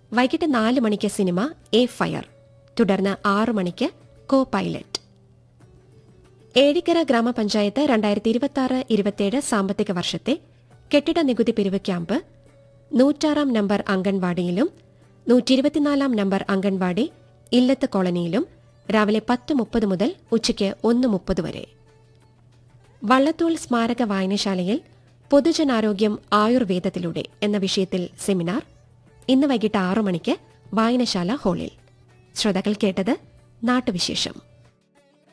വൈകിട്ട് നാല് മണിക്ക് സിനിമ എ ഫയർ തുടർന്ന് ആറു മണിക്ക് കോ പൈലറ്റ് ഏഴിക്കര ഗ്രാമപഞ്ചായത്ത് രണ്ടായിരത്തി ഇരുപത്തിയാറ് ഇരുപത്തിയേഴ് സാമ്പത്തിക വർഷത്തെ കെട്ടിട നികുതി പിരിവ് ക്യാമ്പ് നൂറ്റാറാം നമ്പർ അംഗൻവാടിയിലും നൂറ്റി ഇരുപത്തിനാലാം നമ്പർ അംഗൻവാടി ഇല്ലത്ത് കോളനിയിലും രാവിലെ പത്ത് മുപ്പത് മുതൽ ഉച്ചയ്ക്ക് ഒന്ന് മുപ്പത് വരെ വള്ളത്തോൾ സ്മാരക വായനശാലയിൽ പൊതുജനാരോഗ്യം ആയുർവേദത്തിലൂടെ എന്ന വിഷയത്തിൽ സെമിനാർ ഇന്ന് വൈകിട്ട് ആറു മണിക്ക് വായനശാല ഹാളിൽ ശ്രോതാക്കൾ കേട്ടത് നാട്ടുവിശേഷം